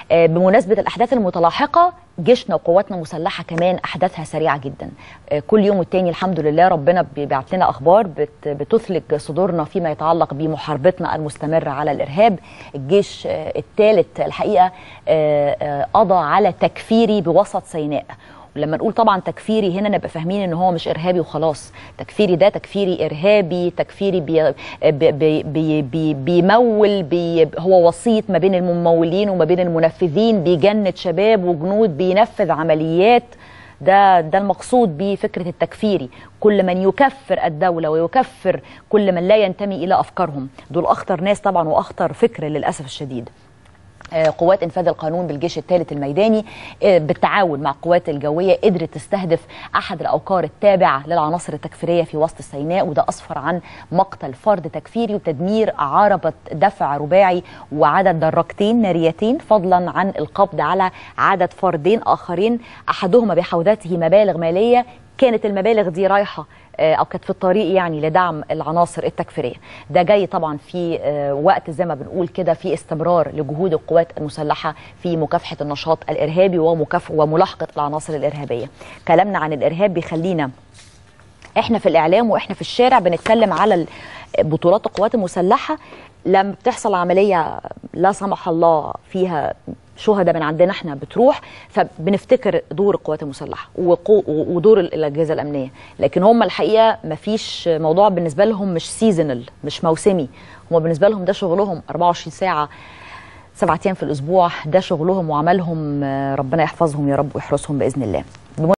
آه، بمناسبه الاحداث المتلاحقه جيشنا وقواتنا المسلحه كمان احداثها سريعه جدا آه، كل يوم والتاني الحمد لله ربنا بيبعت لنا اخبار بت- بتثلج صدورنا فيما يتعلق بمحاربتنا المستمره على الارهاب الجيش الثالث الحقيقه آه، آه، قضى على تكفيري بوسط سيناء ولما نقول طبعا تكفيري هنا نبقى فاهمين ان هو مش ارهابي وخلاص تكفيري ده تكفيري ارهابي تكفيري بي بي بي بي بي بيمول بي هو وسيط ما بين الممولين وما بين المنفذين بيجند شباب وجنود بينفذ عمليات ده ده المقصود بفكره التكفيري كل من يكفر الدوله ويكفر كل من لا ينتمي الى افكارهم دول اخطر ناس طبعا واخطر فكر للاسف الشديد آه، قوات انفاذ القانون بالجيش الثالث الميداني آه، بالتعاون مع القوات الجويه قدرت تستهدف احد الاوقار التابعه للعناصر التكفيريه في وسط سيناء وده اسفر عن مقتل فرد تكفيري وتدمير عربه دفع رباعي وعدد دراجتين ناريتين فضلا عن القبض على عدد فردين اخرين احدهما بحوزته مبالغ ماليه كانت المبالغ دي رايحه آه، او كانت في الطريق يعني لدعم العناصر التكفيريه ده جاي طبعا في آه، وقت زي ما بنقول كده في استمرار لجهود القوات المسلحه في مكافحه النشاط الارهابي ومكافحه وملاحقه العناصر الارهابيه كلامنا عن الارهاب بيخلينا احنا في الاعلام واحنا في الشارع بنتكلم على ال- بطولات القوات المسلحه لما بتحصل عمليه لا سمح الله فيها شهداء من عندنا احنا بتروح فبنفتكر دور القوات المسلحه وقو- ودور ال- الاجهزه الامنيه لكن هم الحقيقه ما فيش موضوع بالنسبه لهم مش سيزونال مش موسمي هم بالنسبه لهم ده شغلهم 24 ساعه سبعة ايام في الاسبوع ده شغلهم وعملهم آه، ربنا يحفظهم يا رب ويحرسهم باذن الله